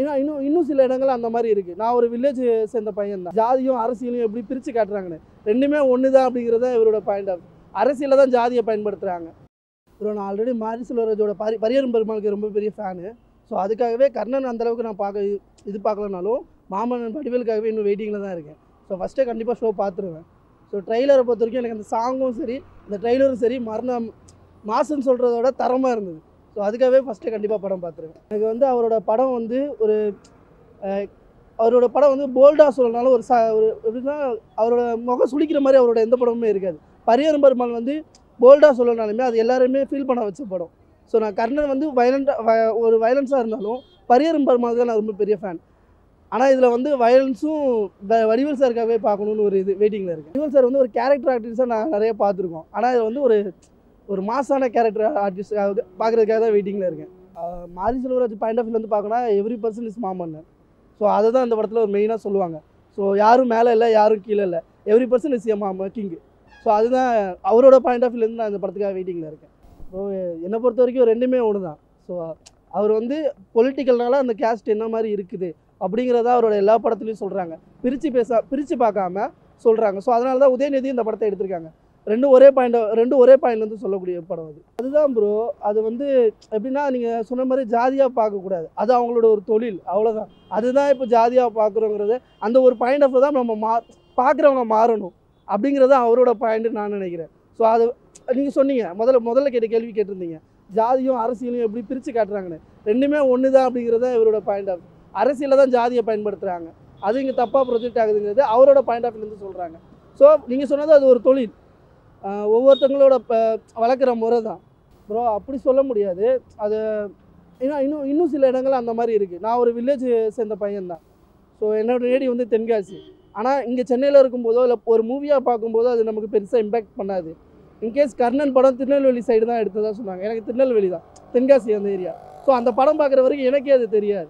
இன்னும் இன்னும் இன்னும் சில இடங்கள் அந்த மாதிரி இருக்குது நான் ஒரு வில்லேஜ் சேர்ந்த பையன் தான் ஜாதியும் அரசியலும் எப்படி பிரித்து காட்டுறாங்கன்னு ரெண்டுமே ஒன்று தான் அப்படிங்கிறத இவரோட பாயிண்ட் ஆஃப் அரசியலில் தான் ஜாதியை பயன்படுத்துகிறாங்க ப்ரோ நான் ஆல்ரெடி மாரி செல்வராஜோட பரி பரியரும் பெருமாளுக்கு ரொம்ப பெரிய ஃபேனு ஸோ அதுக்காகவே கர்ணன் அந்த அளவுக்கு நான் பார்க்க இது பார்க்கலனாலும் மாமன்னன் வடிவேலுக்காகவே இன்னும் வெயிட்டிங்கில் தான் இருக்கேன் ஸோ ஃபஸ்ட்டே கண்டிப்பாக ஷோ பார்த்துருவேன் ஸோ ட்ரெய்லரை பொறுத்த வரைக்கும் எனக்கு அந்த சாங்கும் சரி இந்த ட்ரெய்லரும் சரி மரணம் மாசுன்னு சொல்கிறதோட தரமாக இருந்தது ஸோ அதுக்காகவே ஃபஸ்ட்டே கண்டிப்பாக படம் பார்த்துருவேன் எனக்கு வந்து அவரோட படம் வந்து ஒரு அஹ், அவரோட படம் வந்து போல்டாக சொல்லனாலும் ஒரு ச ஒரு எப்படின்னா அவரோட முகம் சுளிக்கிற மாதிரி அவரோட எந்த படமுமே இருக்காது பரியரும் பெருமாள் வந்து போல்டாக சொல்லனாலுமே அது எல்லாருமே ஃபீல் பண்ண வச்ச படம் ஸோ நான் கர்ணன் வந்து வயலண்ட்டாக ஒரு வயலன்ஸாக இருந்தாலும் பரியரும் பெருமாள் தான் நான் ரொம்ப பெரிய ஃபேன் ஆனால் இதில் வந்து வயலன்ஸும் வடிவேல் சாருக்காகவே பார்க்கணுன்னு ஒரு இது வெயிட்டிங்கில் இருக்கேன் வடிவேல் சார் வந்து ஒரு கேரக்டர் ஆர்டிஸ்டாக நான் நிறைய பார்த்துருக்கோம் ஆனால் இது வந்து ஒரு ஒரு மாசான கேரக்டர் ஆர்டிஸ்ட் பார்க்குறதுக்காக தான் வெயிட்டிங்கில் இருக்கேன் ஆஹ் மாரி செல்வராஜ் பாயிண்ட் ஆஃப் வந்து பார்க்கணும்னா every person is Maamannan so அதை தான் இந்த படத்தில் ஒரு மெயினாக சொல்லுவாங்க ஸோ யாரும் மேலே இல்லை யாரும் கீழே இல்லை எவ்ரி பர்சன் இஸ் எ மாமா கிங் ஸோ அதுதான் அவரோட பாயிண்ட் ஆஃப் வியூலேருந்து நான் இந்த படத்துக்காக வெயிட்டிங்கில் இருக்கேன் ஸோ என்னை பொறுத்த வரைக்கும் ரெண்டுமே ஒன்று தான் ஸோ அவர் வந்து பொலிட்டிக்கல்னால அந்த கேஸ்ட் என்ன மாதிரி இருக்குது அப்படிங்கிறத அவரோட எல்லா படத்துலையும் சொல்கிறாங்க பிரித்து பேச பிரித்து பார்க்காம சொல்கிறாங்க ஸோ அதனால தான் உதயநிதி இந்த படத்தை எடுத்திருக்காங்க ரெண்டும் ஒரே பாயிண்ட் ரெண்டும் ஒரே பாயிண்ட்லேருந்து சொல்லக்கூடிய படம் அது அதுதான் ப்ரோ அது வந்து எப்படின்னா நீங்கள் சொன்ன மாதிரி ஜாதியாக பார்க்கக்கூடாது அது அவங்களோட ஒரு தொழில் அவ்வளோதான் அதுதான் இப்போ ஜாதியாக பார்க்குறோங்கிறது அந்த ஒரு பாயிண்ட் ஆஃப் தான் நம்ம மா பார்க்குறவங்க மாறணும் அப்படிங்கிறது அவரோட பாயிண்ட்டு நான் நினைக்கிறேன் ஸோ அது நீங்கள் சொன்னீங்க முதல்ல முதல்ல கேட்ட கேள்வி கேட்டிருந்தீங்க ஜாதியும் அரசியலும் எப்படி பிரித்து காட்டுறாங்கன்னு ரெண்டுமே ஒன்று தான் அப்படிங்கிறது தான் இவரோட பாயிண்ட் ஆஃப் அரசியலில் தான் ஜாதியை பயன்படுத்துகிறாங்க அது இங்கே தப்பாக ப்ரொஜெக்ட் ஆகுதுங்கிறது அவரோட பாயிண்ட் ஆஃப் இருந்து சொல்கிறாங்க ஸோ நீங்கள் சொன்னது அது ஒரு தொழில் ஆஹ் ஒவ்வொருத்தங்களோட ப வளர்க்குற முறை தான் ப்ரோ அப்படி சொல்ல முடியாது அது இன்னும் இன்னும் இன்னும் சில இடங்கள் அந்த மாதிரி இருக்குது நான் ஒரு வில்லேஜ் சேர்ந்த பையன் தான் ஸோ என்னோட ரேடி வந்து தென்காசி ஆனால் இங்கே சென்னையில் இருக்கும்போதோ இல்லை ஒரு மூவியாக பார்க்கும்போதோ அது நமக்கு பெருசாக இம்பேக்ட் பண்ணாது இன்கேஸ் கர்ணன் படம் திருநெல்வேலி சைடு தான் எடுத்ததா சொன்னாங்க எனக்கு திருநெல்வேலி தான் தென்காசி அந்த ஏரியா ஸோ அந்த படம் பார்க்குற வரைக்கும் எனக்கே அது தெரியாது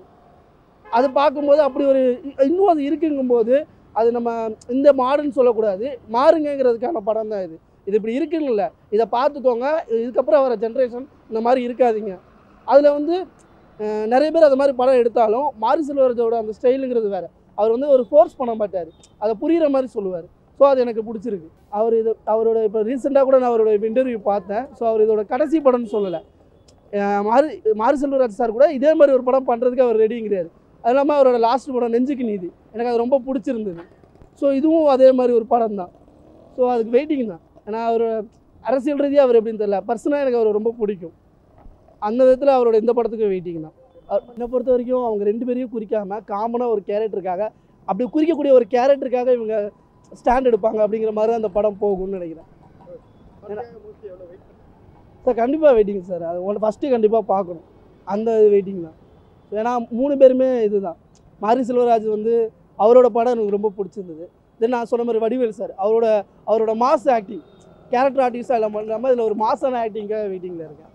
அது பார்க்கும்போது அப்படி ஒரு இ- இன்னும் அது இருக்குங்கும்போது அது நம்ம இந்த மாடுன்னு சொல்லக்கூடாது மாறுங்கிறதுக்கான படம் தான் இது இது இப்படி இருக்குங்கல்ல இதை பார்த்துக்கோங்க இதுக்கப்புறம் வர ஜென்ரேஷன் இந்த மாதிரி இருக்காதீங்க அதில் வந்து அஹ், நிறைய பேர் அது மாதிரி படம் எடுத்தாலும் மாரி செல்வராஜோட அந்த ஸ்டைலுங்கிறது வேறு அவர் வந்து ஒரு ஃபோர்ஸ் பண்ண மாட்டார் அதை புரிகிற மாதிரி சொல்லுவார் ஸோ அது எனக்கு பிடிச்சிருக்கு அவர் இது அவரோட இப்போ ரீசெண்டாக கூட நான் அவரோட இன்டர்வியூ பார்த்தேன் ஸோ அவர் இதோட கடைசி படம்னு சொல்லலை அஹ் மாரி மாரி செல்வராஜ் சார் கூட இதே மாதிரி ஒரு படம் பண்ணுறதுக்கு அவர் ரெடிங்கிறாரு அது இல்லாமல் அவரோட லாஸ்ட் படம் நெஞ்சுக்கு நீதி எனக்கு அது ரொம்ப பிடிச்சிருந்தது ஸோ இதுவும் அதே மாதிரி ஒரு படம் தான் ஸோ அதுக்கு வெயிட்டிங் தான் ஏன்னா அவர் அரசியல் ரீதியாக அவர் எப்படின்னு தெரியல பர்சனலாக எனக்கு அவர் ரொம்ப பிடிக்கும் அந்த விதத்தில் அவரோட இந்த படத்துக்கு வெயிட்டிங் தான் அவர் என்னை பொறுத்த வரைக்கும் அவங்க ரெண்டு பேரையும் குறிக்காமல் காமனாக ஒரு கேரக்டருக்காக அப்படி குறிக்கக்கூடிய ஒரு கேரக்டருக்காக இவங்க ஸ்டாண்ட் எடுப்பாங்க அப்படிங்கிற மாதிரி தான் அந்த படம் போகும்னு நினைக்கிறேன் சார் கண்டிப்பாக வெயிட்டிங் சார் அது ஒன்று ஃபஸ்ட்டு கண்டிப்பாக பார்க்கணும் அந்த வெயிட்டிங் தான் ஏன்னா மூணு பேருமே இதுதான் மாரி செல்வராஜ் வந்து அவரோட படம் எனக்கு ரொம்ப பிடிச்சிருந்தது தென் நான் சொன்ன மாதிரி வடிவேல் சார் அவரோட அவரோட மாஸ் ஆக்டிங் கேரக்டர் ஆர்டிஸ்டாக இல்லாமல் இல்லாமல் இதில் ஒரு மாசான ஆக்டிங்காக வெயிட்டிங்கில் இருக்கேன்